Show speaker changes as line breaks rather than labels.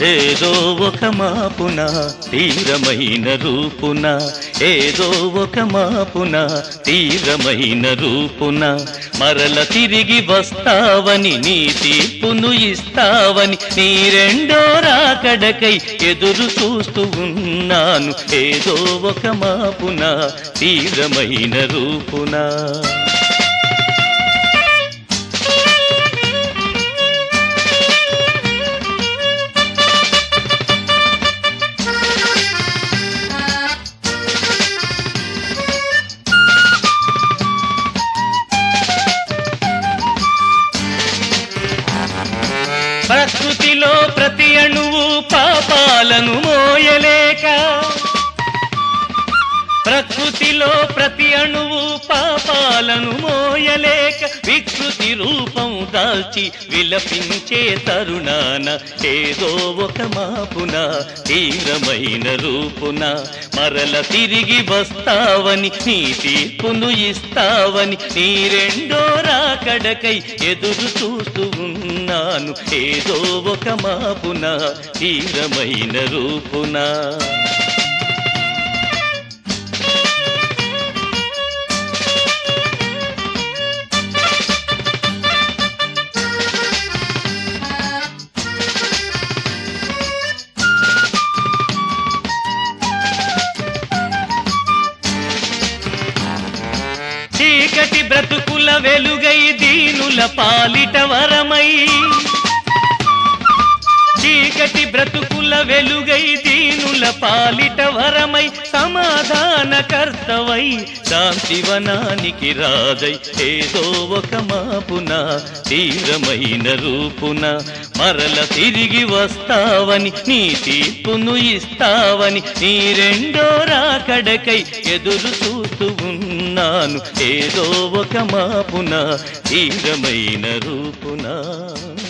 ఏదో ఒక మాపున తీరమైన రూపున ఏదో ఒక మాపున తీరమైన రూపున మరల తిరిగి వస్తావని నీ తీర్పును ఇస్తావని నీ రెండో రాకడకై ఎదురు చూస్తూ ఉన్నాను ఏదో ఒక మాపున తీరమైన రూపున ప్రకృతిలో ప్రతి అణువు పాపాలను మోయలేక ప్రకృతిలో ప్రతి అణువు పాపాలను మోయలేక వికృతి రూపం దాల్చి విలపించే తరుణాన ఏదో ఒక మాపున తీవ్రమైన రూపున మరల తిరిగి వస్తావని నీ తీర్పును ఇస్తావని నీ రెండో రాకడకై ఎదురు చూస్తూ ఉన్నాను ఏదో ఒక మాపున తీవ్రమైన రూపున చీకటి బ్రతుకుల వెలుగై దీనుల పాలిట వరమై చీకటి బ్రతుకుల వెలుగై దీనుల పాలిట వరమై సమాధాన కర్తవై శాంతివనానికి రాజై ఏదో ఒక మాపున తీరమైన రూపున మరల తిరిగి వస్తావని నీ తీర్పును ఇస్తావని నీ రెండో రాకడకై ఎదురు చూస్తూ ఉన్నాను ఏదో ఒక మాపున తీరమైన రూపున